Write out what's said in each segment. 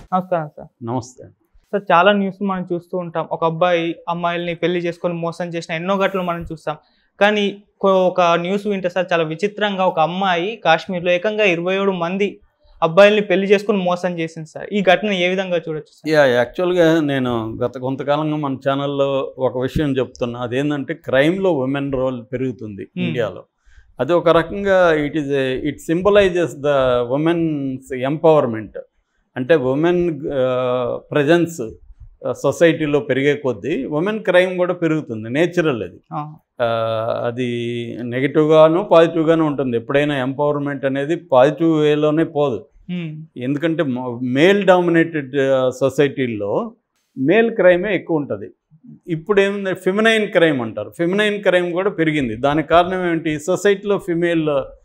నమస్కారం సార్ నమస్తే సార్ చాలా న్యూస్ మనం చూస్తూ ఉంటాం ఒక అబ్బాయి అమ్మాయిల్ని పెళ్లి చేసుకొని మోసం చేసిన ఎన్నో ఘటనలు మనం చూస్తాం కానీ కొ- ఒక న్యూస్ వింటే సార్ చాలా విచిత్రంగా ఒక అమ్మాయి కాశ్మీర్లో ఏకంగా ఇరవై ఏడు మంది అబ్బాయిల్ని పెళ్లి చేసుకొని మోసం చేసింది సార్ ఈ ఘటన ఏ విధంగా చూడొచ్చు సార్ యా యాక్చువల్గా నేను గత కొంతకాలంగా మన ఛానల్లో ఒక విషయం చెప్తున్నా అదేంటంటే క్రైమ్లో ఉమెన్ రోల్ పెరుగుతుంది Hmm. ఇండియాలో అది ఒక రకంగా it is it symbolizes the women's empowerment అంటే ఉమెన్ ప్రజెన్స్ సొసైటీలో పెరిగే కొద్దీ ఉమెన్ క్రైమ్ కూడా పెరుగుతుంది నేచురల్ అది ఆ, ఆ, అది నెగిటివ్గాను పాజిటివ్గాను ఉంటుంది ఎప్పుడైనా ఎంపవర్మెంట్ అనేది పాజిటివ్ వేలోనే పోదు ఉమ్, ఎందుకంటే మేల్ డామినేటెడ్ సొసైటీల్లో మేల్ క్రైమే ఎక్కువ ఉంటుంది ఇప్పుడు ఏముంది ఫిమినైన్ క్రైమ్ అంటారు ఫిమినైన్ క్రైమ్ కూడా పెరిగింది దానికి కారణం ఏంటి సొసైటీలో ఫిమేల్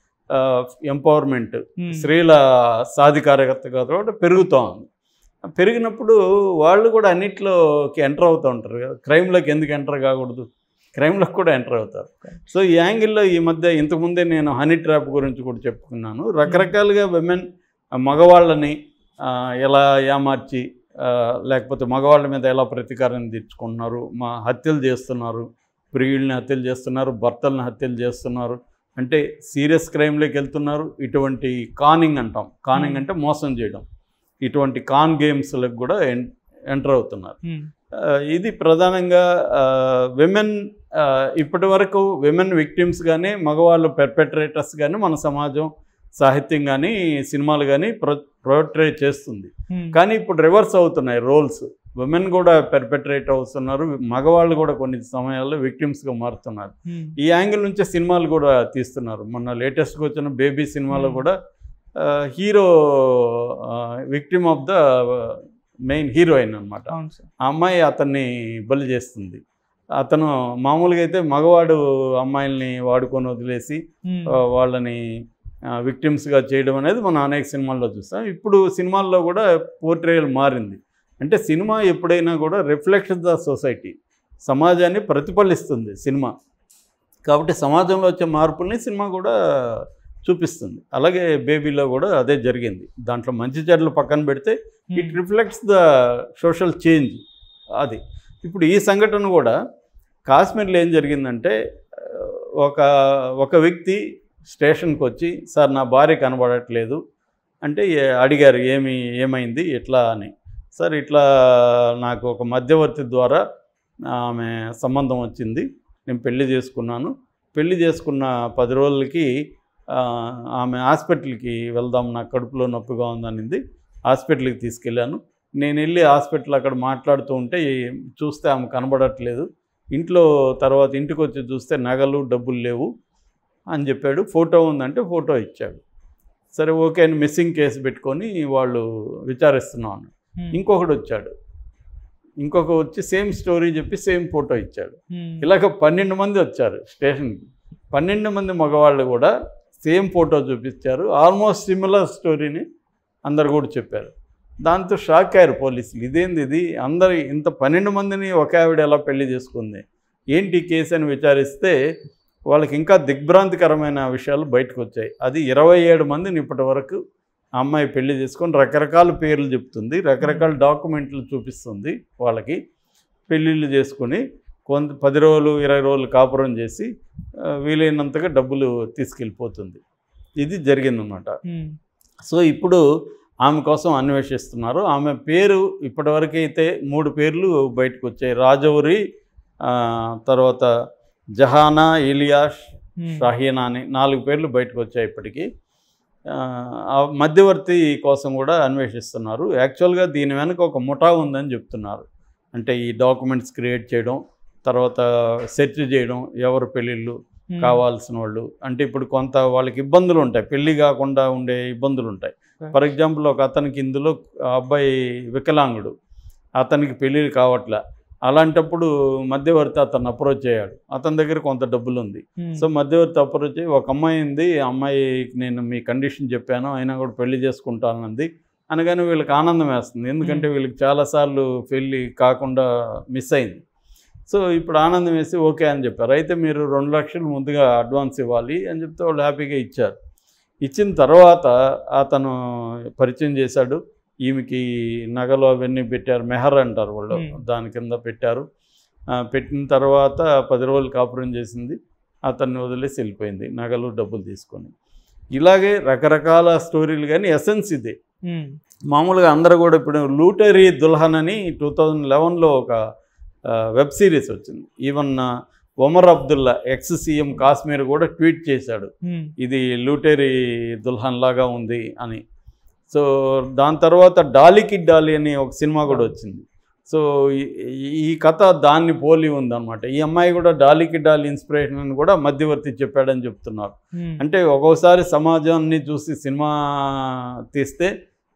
ఎంపవర్మెంట్ ఉమ్, స్త్రీల సాధికారత కూడా పెరుగుతూ ఉంది పెరిగినప్పుడు వాళ్ళు కూడా అన్నిట్లోకి ఎంటర్ అవుతూ ఉంటారు కదా క్రైమ్లోకి ఎందుకు ఎంటర్ కాకూడదు క్రైమ్లోకి కూడా ఎంటర్ అవుతారు సో ఈ యాంగిల్లో ఈ మధ్య ఇంతకుముందే నేను హనీ ట్రాప్ గురించి కూడా చెప్పుకున్నాను రకరకాలుగా విమెన్ మగవాళ్ళని ఆ, ఎలా ఏమార్చి ఆ, లేకపోతే మగవాళ్ళ మీద ఎలా ప్రతీకారం తీర్చుకుంటున్నారు మా హత్యలు చేస్తున్నారు ప్రియుల్ని హత్యలు చేస్తున్నారు భర్తల్ని హత్యలు చేస్తున్నారు అంటే సీరియస్ క్రైమ్లోకి వెళ్తున్నారు ఇటువంటి కానింగ్ అంటాం కానింగ్ Hmm. అంటే మోసం చేయడం ఇటువంటి కాన్ గేమ్స్లకు కూడా ఎన్ ఎంటర్ అవుతున్నారు ఉమ్, ఆ, ఇది ప్రధానంగా విమెన్ ఇప్పటి వరకు విమెన్ విక్టిమ్స్ కానీ మగవాళ్ళు పెర్పెట్రేటర్స్ కానీ మన సమాజం సాహిత్యం కానీ సినిమాలు కానీ ప్రో ప్రొట్రే చేస్తుంది ఉమ్, కానీ ఇప్పుడు రివర్స్ అవుతున్నాయి రోల్స్ విమెన్ కూడా పెర్పెట్రేట్ అవుతున్నారు మగవాళ్ళు కూడా కొన్ని సమయాల్లో విక్టిమ్స్గా మారుతున్నారు ఉమ్, ఈ యాంగిల్ నుంచే సినిమాలు కూడా తీస్తున్నారు మొన్న లేటెస్ట్గా వచ్చిన బేబీ సినిమాలో Hmm. కూడా hero victim of the main heroine అనమాట అవును సార్ ఆ అమ్మాయి అతన్ని బలి చేస్తుంది అతను మామూలుగా అయితే మగవాడు అమ్మాయిల్ని వాడుకొని వదిలేసి ఉమ్, ఆ, వాళ్ళని విక్టిమ్స్గా చేయడం అనేది మనం అనేక సినిమాల్లో చూస్తాం ఇప్పుడు సినిమాల్లో కూడా పోర్ట్రేయల్ మారింది అంటే సినిమా ఎప్పుడైనా కూడా రిఫ్లెక్షన్ ద సొసైటీ సమాజాన్ని ప్రతిఫలిస్తుంది సినిమా కాబట్టి సమాజంలో వచ్చే మార్పుల్ని సినిమా కూడా చూపిస్తుంది అలాగే బేబీలో కూడా అదే జరిగింది దాంట్లో మంచి చెడ్లు పక్కన పెడితే it um, reflects the social change అది ఇప్పుడు ఈ సంఘటన కూడా కాశ్మీర్లో ఏం జరిగిందంటే ఆ, ఒక ఒక వ్యక్తి స్టేషన్కి వచ్చి సార్ నా భార్య కనబడట్లేదు అంటే ఏ- అడిగారు ఏమి ఏమైంది ఎట్లా అని సార్ ఇట్లా నాకు ఒక మధ్యవర్తి ద్వారా ఆమె సంబంధం వచ్చింది నేను పెళ్లి చేసుకున్నాను పెళ్లి చేసుకున్న పది రోజులకి ఆ, ఆమె హాస్పిటల్కి వెళ్దాం నాకు కడుపులో నొప్పిగా ఉందనింది హాస్పిటల్కి తీసుకెళ్ళాను నేను వెళ్ళి హాస్పిటల్ అక్కడ మాట్లాడుతూ ఉంటే ఈ- చూస్తే ఆమె కనబడట్లేదు ఇంట్లో తర్వాత ఇంటికి వచ్చి చూస్తే నగలు డబ్బులు లేవు అని చెప్పాడు ఫోటో ఉందంటే ఫోటో ఇచ్చాడు సరే ఓకే అని మిస్సింగ్ కేసు పెట్టుకొని వాళ్ళు విచారిస్తున్నాం ఉమ్, ఇంకొకడు వచ్చాడు ఇంకొక వచ్చి సేమ్ స్టోరీ చెప్పి సేమ్ ఫోటో ఇచ్చాడు ఉమ్, ఇలాగ పన్నెండు మంది వచ్చారు స్టేషన్కి పన్నెండు మంది మగవాళ్ళు కూడా సేమ్ ఫోటో చూపించారు ఆల్మోస్ట్ సిమిలర్ స్టోరీని అందరు కూడా చెప్పారు దాంతో షాక్ అయ్యారు పోలీసులు ఇదేంది ఇది అందరు ఇంత పన్నెండు మందిని ఒక ఆవిడ ఎలా పెళ్లి చేసుకుంది ఏంటి ఈ కేసు అని విచారిస్తే వాళ్ళకి ఇంకా దిగ్భ్రాంతికరమైన విషయాలు బయటకు వచ్చాయి అది ఇరవై ఏడు మందిని ఇప్పటి వరకు ఆ అమ్మాయి పెళ్లి చేసుకొని రకరకాల పేర్లు చెప్తుంది రకరకాల డాక్యుమెంట్లు చూపిస్తుంది వాళ్ళకి పెళ్ళిళ్ళు చేసుకుని కొంత పది రోజులు ఇరవై రోజులు కాపురం చేసి ఆ, వీలైనంతగా డబ్బులు తీసుకెళ్ళిపోతుంది ఇది జరిగిందన్నమాట ఉమ్, సో ఇప్పుడు ఆమె కోసం అన్వేషిస్తున్నారు ఆమె పేరు ఇప్పటివరకు అయితే మూడు పేర్లు బయటకు వచ్చాయి రాజౌరి ఆ, తర్వాత జహానా ఇలియాష్ ఉమ్, షాహీనా అని నాలుగు పేర్లు బయటకు వచ్చాయి ఇప్పటికీ ఆ, ఆ మధ్యవర్తి కోసం కూడా అన్వేషిస్తున్నారు యాక్చువల్గా దీని వెనుక ఒక ముఠా ఉందని చెప్తున్నారు అంటే ఈ డాక్యుమెంట్స్ క్రియేట్ చేయడం తర్వాత సెర్చ్ చేయడం ఎవరు పెళ్ళిళ్ళు ఉమ్, కావాల్సిన వాళ్ళు అంటే ఇప్పుడు కొంత వాళ్ళకి ఇబ్బందులు ఉంటాయి పెళ్ళి కాకుండా ఉండే ఇబ్బందులు ఉంటాయి Okay. ఫర్ ఎగ్జాంపుల్ ఒక అతనికి ఇందులో ఆ అబ్బాయి వికలాంగుడు అతనికి పెళ్ళిళ్ళు కావట్లే అలాంటప్పుడు మధ్యవర్తి అతను అప్రోచ్ అయ్యాడు అతని దగ్గర కొంత డబ్బులు ఉంది ఉమ్, సో మధ్యవర్తి అప్రోచ్ అయ్యి ఒక అమ్మాయి ఉంది ఆ అమ్మాయికి నేను మీ కండిషన్ చెప్పాను అయినా కూడా పెళ్లి చేసుకుంటానంది అనగానే వీళ్ళకి ఆనందం వేస్తుంది ఎందుకంటే వీళ్ళకి చాలాసార్లు పెళ్ళి కాకుండా మిస్ అయింది సో ఇప్పుడు ఆనందం వేసి ఓకే అని చెప్పారు అయితే మీరు రెండు లక్షలు ముందుగా అడ్వాన్స్ ఇవ్వాలి అని చెప్తే వాళ్ళు హ్యాపీగా ఇచ్చారు ఇచ్చిన తర్వాత అతను పరిచయం చేశాడు ఈమెకి నగలు అవన్నీ పెట్టారు మెహర్ అంటారు వాళ్ళు Hmm. దాని కింద పెట్టారు ఆ, పెట్టిన తర్వాత పది రోజులు కాపురం చేసింది అతన్ని వదిలేసి వెళ్ళిపోయింది నగలు డబ్బులు తీసుకొని ఇలాగే రకరకాల స్టోరీలు కానీ ఎసెన్స్ ఇదే ఉమ్, మామూలుగా అందరూ కూడా ఇప్పుడు లూటరీ దుల్హన్ అని టూ థౌజండ్ లెవెన్లో ఒక వెబ్ సిరీస్ వచ్చింది even Omar Abdullah ex CM Kashmir కూడా ట్వీట్ చేశాడు ఉమ్, ఇది లూటేరీ దుల్హన్ లాగా ఉంది అని సో దాని తర్వాత డాలీకి డాలీ అని ఒక సినిమా కూడా వచ్చింది సో ఈ- ఈ కథ దాన్ని పోలి ఉందన్నమాట ఈ అమ్మాయి కూడా డాలీకి డాలీ ఇన్స్పిరేషన్ అని కూడా మధ్యవర్తి చెప్పాడని చెప్తున్నారు ఉమ్, అంటే ఒక్కోసారి సమాజాన్ని చూసి సినిమా తీస్తే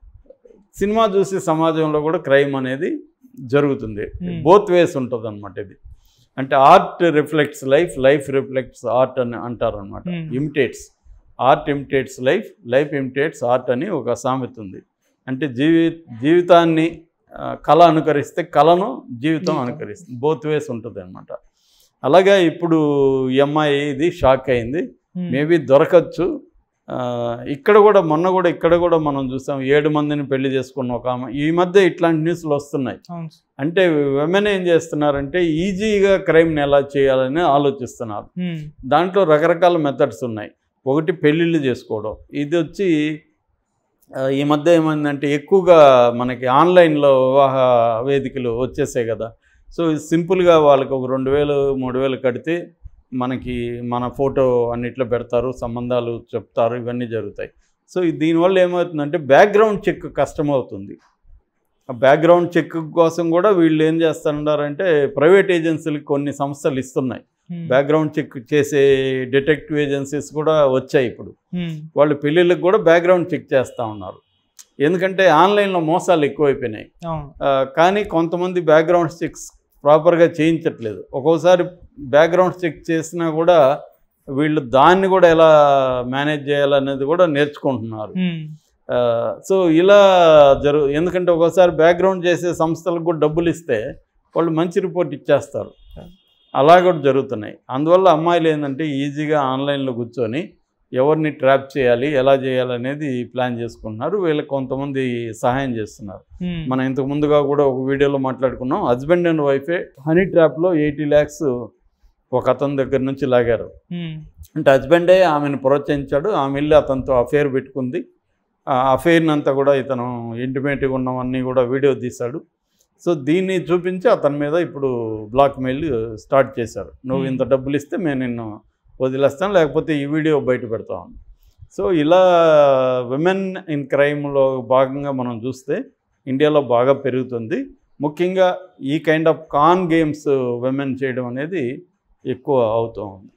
సినిమా చూసి సమాజంలో కూడా క్రైమ్ అనేది జరుగుతుంది Hmm. బోత్ వేస్ ఉంటుంది అనమాట ఇది అంటే art reflects life life reflects art అని అంటారు అనమాట Hmm. Imitates art imitates life life imitates art అని ఒక సామెత ఉంది అంటే జీవి జీవితాన్ని ఆ, కళ అనుకరిస్తే కళను జీవితం జీవితం. అనుకరిస్తుంది బోత్ వేస్ ఉంటుంది అనమాట అలాగే ఇప్పుడు ఈ అమ్మాయి ఇది షాక్ అయింది ఉమ్, మేబీ దొరకచ్చు ఆ, ఇక్కడ కూడా మొన్న కూడా ఇక్కడ కూడా మనం చూసాం ఏడు మందిని పెళ్లి చేసుకున్న ఒక ఆమె ఈ మధ్య ఇట్లాంటి న్యూస్లు వస్తున్నాయి అవును సార్. అంటే విమెన్ ఏం చేస్తున్నారంటే ఈజీగా క్రైమ్ని ఎలా చేయాలని ఆలోచిస్తున్నారు ఉమ్, దాంట్లో రకరకాల మెథడ్స్ ఉన్నాయి ఒకటి పెళ్ళిళ్ళు చేసుకోవడం ఇది వచ్చి ఆ, ఈ మధ్య ఏమైందంటే ఎక్కువగా మనకి ఆన్లైన్లో వివాహ వేదికలు వచ్చేసాయి కదా సో సింపుల్గా వాళ్ళకి ఒక రెండు వేలు మూడు వేలు కడితే మనకి మన ఫోటో అన్నిట్లో పెడతారు సంబంధాలు చెప్తారు ఇవన్నీ జరుగుతాయి సో ఇది దీనివల్ల ఏమవుతుందంటే బ్యాక్గ్రౌండ్ చెక్ కష్టమవుతుంది ఆ బ్యాక్గ్రౌండ్ చెక్ కోసం కూడా వీళ్ళు ఏం చేస్తున్నారంటే ప్రైవేట్ ఏజెన్సీలకు కొన్ని సంస్థలు ఇస్తున్నాయి ఉమ్, బ్యాక్గ్రౌండ్ చెక్ చేసే డిటెక్టివ్ ఏజెన్సీస్ కూడా వచ్చాయి ఇప్పుడు ఉమ్, వాళ్ళు పెళ్ళిళ్ళకి కూడా బ్యాక్గ్రౌండ్ చెక్ చేస్తూ ఉన్నారు ఎందుకంటే ఆన్లైన్లో మోసాలు ఎక్కువైపోయినాయి అవును ఆ, కానీ కొంతమంది బ్యాక్గ్రౌండ్ చెక్స్ ప్రాపర్గా చేయించట్లేదు ఒక్కోసారి బ్యాక్గ్రౌండ్ చెక్ చేసినా కూడా వీళ్ళు దాన్ని కూడా ఎలా మేనేజ్ చేయాలనేది కూడా నేర్చుకుంటున్నారు ఉమ్, ఆ, సో ఇలా జరుగు ఎందుకంటే ఒక్కోసారి బ్యాక్గ్రౌండ్ చేసే సంస్థలకు కూడా డబ్బులు ఇస్తే వాళ్ళు మంచి రిపోర్ట్ ఇచ్చేస్తారు అలా కూడా జరుగుతున్నాయి అందువల్ల అమ్మాయిలు ఏంటంటే ఈజీగా ఆన్లైన్లో కూర్చొని ఎవరిని ట్రాప్ చేయాలి ఎలా చేయాలనేది ప్లాన్ చేసుకుంటున్నారు వీళ్ళకి కొంతమంది సహాయం చేస్తున్నారు ఉమ్, మనం ఇంతకు ముందుగా కూడా ఒక వీడియోలో మాట్లాడుకున్నాం హస్బెండ్ అండ్ వైఫే హనీ ట్రాప్లో ఎయిటీ ల్యాక్స్ ఒక అతని దగ్గర నుంచి లాగారు ఉమ్, అంటే హస్బెండే ఆమెను ప్రోత్సహించాడు ఆమె వెళ్ళి అతనితో అఫేర్ పెట్టుకుంది ఆ అఫేర్ని అంతా కూడా ఇతను ఇంటిమేట్గా ఉన్నవన్నీ కూడా వీడియో తీశాడు సో దీన్ని చూపించి అతని మీద ఇప్పుడు బ్లాక్ మెయిల్ స్టార్ట్ చేశారు నువ్వు ఇంత డబ్బులు ఇస్తే మేము నిన్ను వదిలేస్తాను లేకపోతే ఈ వీడియో బయట పెడతాం సో ఇలా విమెన్ ఇన్ క్రైమ్లో భాగంగా మనం చూస్తే ఇండియాలో బాగా పెరుగుతుంది ముఖ్యంగా ఈ kind of con games women చేయడం అనేది ఎక్కువ అవుతూ ఉంది